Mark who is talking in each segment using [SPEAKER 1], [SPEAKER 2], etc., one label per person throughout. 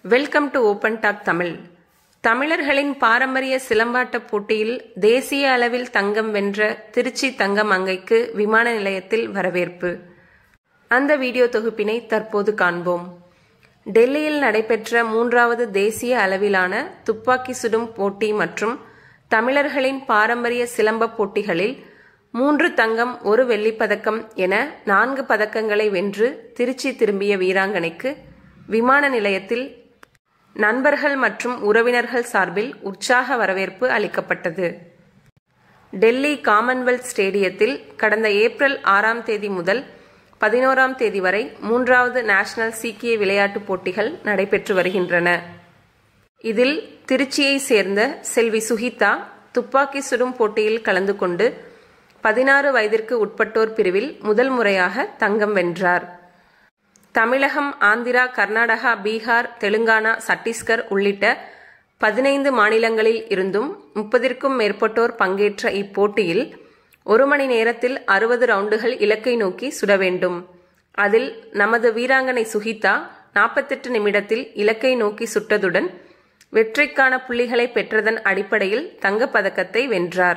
[SPEAKER 1] welcome to open talk Tamil தமிழர்களின் பாரம்பரிய சிலம்பாட்ட போட்டியில் தேசிய அளவில் தங்கம் வென்ற திருச்சி தங்கம் அங்கைக்கு விமான நிலையத்தில் வரவேற்பு அந்த வீடியோ தொகுப்பினை தற்போது காண்போம் டெல்லியில் நடைபெற்ற மூன்றாவது தேசிய அளவிலான துப்பாக்கி சுடும் போட்டி மற்றும் தமிழர்களின் பாரம்பரிய சிலம்ப போட்டிகளில் மூன்று தங்கம் ஒரு வெள்ளிப்பதக்கம் என நான்கு பதக்கங்களை வென்று திருச்சி திரும்பிய வீராங்கனைக்கு விமான நிலையத்தில் நண்பர்கள் மற்றும் உறவினர்கள் சார்பில் உற்சாக வரவேற்பு அளிக்கப்பட்டது டெல்லி காமன்வெல்த் ஸ்டேடியத்தில் கடந்த ஏப்ரல் ஆறாம் தேதி முதல் பதினோராம் தேதி வரை மூன்றாவது நேஷனல் சீக்கிய விளையாட்டுப் போட்டிகள் நடைபெற்று வருகின்றன இதில் திருச்சியை சேர்ந்த செல்வி சுகிதா துப்பாக்கி சுடும் போட்டியில் கலந்து கொண்டு பதினாறு வயதிற்கு உட்பட்டோர் பிரிவில் முதல் முறையாக தங்கம் வென்றார் தமிழகம் ஆந்திரா கர்நாடகா பீகார் தெலுங்கானா சத்தீஸ்கர் உள்ளிட்ட பதினைந்து மாநிலங்களில் இருந்தும் முப்பதிற்கும் மேற்பட்டோர் பங்கேற்ற இப்போட்டியில் ஒரு மணி நேரத்தில் அறுபது ரவுண்டுகள் இலக்கை நோக்கி சுட வேண்டும் அதில் நமது வீராங்கனை சுகிதா நாற்பத்தெட்டு நிமிடத்தில் இலக்கை நோக்கி சுட்டதுடன் வெற்றிக்கான புள்ளிகளை பெற்றதன் அடிப்படையில் தங்கப்பதக்கத்தை வென்றார்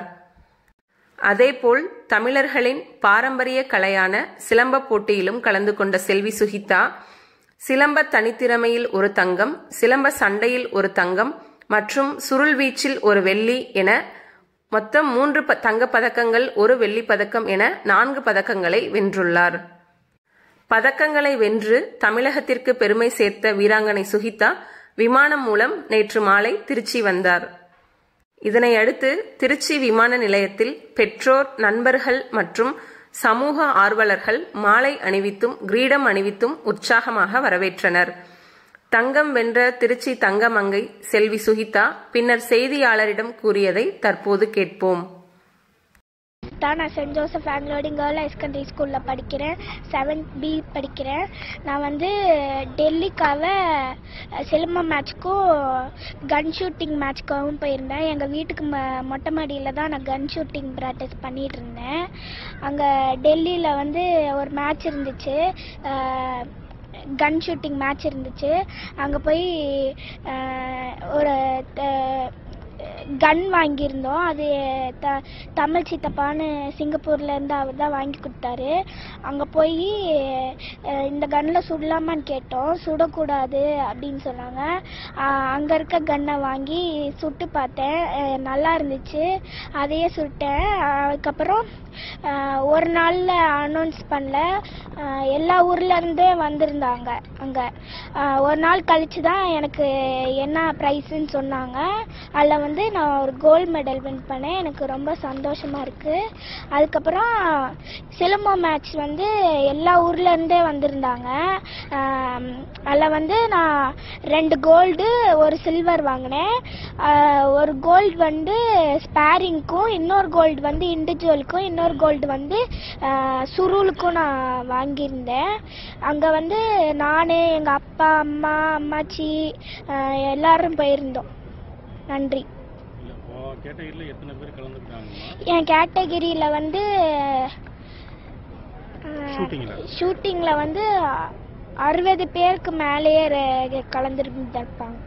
[SPEAKER 1] அதேபோல் தமிழர்களின் பாரம்பரிய கலையான சிலம்ப போட்டியிலும் கலந்து கொண்ட செல்வி சுகிதா சிலம்ப தனித்திறமையில் ஒரு தங்கம் சிலம்ப சண்டையில் ஒரு தங்கம் மற்றும் சுருள் வீச்சில் ஒரு வெள்ளி என மொத்தம் மூன்று தங்க பதக்கங்கள் ஒரு வெள்ளி பதக்கம் என நான்கு பதக்கங்களை வென்றுள்ளார் பதக்கங்களை வென்று தமிழகத்திற்கு பெருமை சேர்த்த வீராங்கனை சுகிதா விமானம் மூலம் நேற்று மாலை திருச்சி வந்தார் இதனை அடுத்து திருச்சி விமான நிலையத்தில் பெற்றோர் நண்பர்கள் மற்றும் சமூக ஆர்வலர்கள் மாலை அணிவித்தும் கிரீடம் அணிவித்தும் உற்சாகமாக வரவேற்றனர் தங்கம் வென்ற திருச்சி தங்கமங்கை செல்வி சுகிதா பின்னர் செய்தியாளரிடம் கூறியதை தற்போது கேட்போம்
[SPEAKER 2] தான் நான் சென்ட் ஜோசப் ஆங்கிலோடிங் கேர்ள் ஹை செகண்டரி ஸ்கூலில் படிக்கிறேன் செவன்த் பி படிக்கிறேன் நான் வந்து டெல்லிக்காக சிலம்பம் மேட்ச்க்கும் கன் ஷூட்டிங் மேட்ச்க்காகவும் போயிருந்தேன் எங்கள் வீட்டுக்கு ம மொட்டை மாடியில் தான் நான் கன் ஷூட்டிங் ப்ராக்டிஸ் பண்ணிகிட்டு இருந்தேன் அங்கே டெல்லியில் வந்து ஒரு மேட்ச் இருந்துச்சு கன் ஷூட்டிங் மேட்ச் இருந்துச்சு அங்கே போய் ஒரு கன் வாங்கியிருந்தோம் அது த தமிழ் சித்தப்பான்னு சிங்கப்பூர்லேருந்து அவர் தான் வாங்கி கொடுத்தாரு அங்கே போய் இந்த கன்னில் சுடலாமான்னு கேட்டோம் சுடக்கூடாது அப்படின்னு சொன்னாங்க அங்கே இருக்க கன்னை வாங்கி சுட்டு பார்த்தேன் நல்லா இருந்துச்சு அதையே சுட்டேன் அதுக்கப்புறம் ஒரு நாளில் அனௌன்ஸ் பண்ணல எல்லா ஊர்லேருந்தே வந்திருந்தாங்க அங்கே ஒரு நாள் கழித்து தான் எனக்கு என்ன ப்ரைஸுன்னு சொன்னாங்க அதில் வந்து நான் ஒரு கோல்டு மெடல் வின் பண்ணேன் எனக்கு ரொம்ப சந்தோஷமாக இருக்குது அதுக்கப்புறம் சிலம்பம் மேட்ச் வந்து எல்லா ஊர்லேருந்தே வந்திருந்தாங்க அதில் வந்து நான் ரெண்டு கோல்டு ஒரு சில்வர் வாங்கினேன் ஒரு கோல்டு வந்து ஸ்பேரிங்க்கும் இன்னொரு கோல்டு வந்து இண்டிவிஜுவலுக்கும் இன்னொரு கோல்டு வந்து சுருளுக்கும் நான் வாங்கியிருந்தேன் அங்கே வந்து நான் எங்கள் அப்பா அம்மா அம்மாச்சி எல்லாரும் போயிருந்தோம் நன்றி
[SPEAKER 3] கேட்டகரியில் எத்தனை பேர் கலந்துக்கிட்டாங்கம்மா
[SPEAKER 2] என் கேட்டகிரியில் வந்து
[SPEAKER 3] ஷூட்டிங்கில்
[SPEAKER 2] ஷூட்டிங்கில் வந்து அறுபது பேருக்கு மேலேயே கலந்துருந்துருப்பாங்க